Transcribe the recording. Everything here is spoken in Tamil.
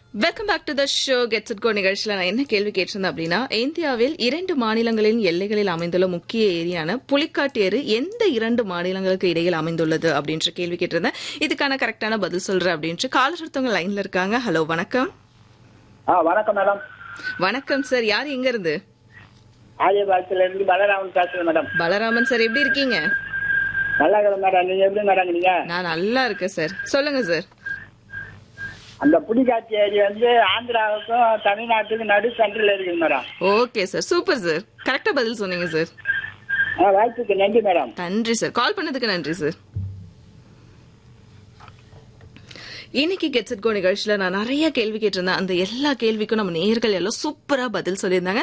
welcome back to the show gets it go நிகழ்ச்சியில் நான் என்ன கேள்வி கேட்டிருந்தேன் அப்படின்னா இந்தியாவில் இரண்டு மாநிலங்களின் எல்லைகளில் அமைந்துள்ள முக்கிய ஏரியான புலிக்காட்டேறு எந்த இரண்டு மாநிலங்களுக்கு இடையில் அமைந்துள்ளது அப்படின்ற கேள்வி கேட்டிருந்தேன் இதுக்கான கரெக்டான பதில் சொல்றேன் அப்படின்ட்டு காலர் ஒருத்தவங்க லைன்ல இருக்காங்க ஹலோ வணக்கம் ஆ வணக்கம் மேடம் வணக்கம் சார் யார் எங்க இருந்து ஆரியபாளத்துல இருந்து பலராமன் பேசுறேன் மேடம் பலராமன் சார் எப்படி இருக்கீங்க நல்லா இருக்கிறேன் மேடம் நீங்க எப்படி மேடம் நீங்க நான் நல்லா இருக்கேன் சார் சொல்லுங்க சார் அந்த புலிகாட்சி ஏரி வந்து ஆந்திராவுக்கும் தமிழ்நாட்டுக்கும் நடு சென்டர்ல இருக்குது madam okay sir super sir கரெக்டா பதில் சொன்னீங்க சார் ஆ, வாய்ப்புக்கு நன்றி மேடம் நன்றி சார் கால் பண்ணதுக்கு நன்றி சார் இன்னைக்கு கெட்ஸ் இட் கோ நிகழ்ச்சியில நான் நிறைய கேள்வி கேட்டிருந்தேன் அந்த எல்லா கேள்விக்கும் நம்ம நேர்கள் எல்லாம் சூப்பரா பதில் சொல்லியிருந்தாங்க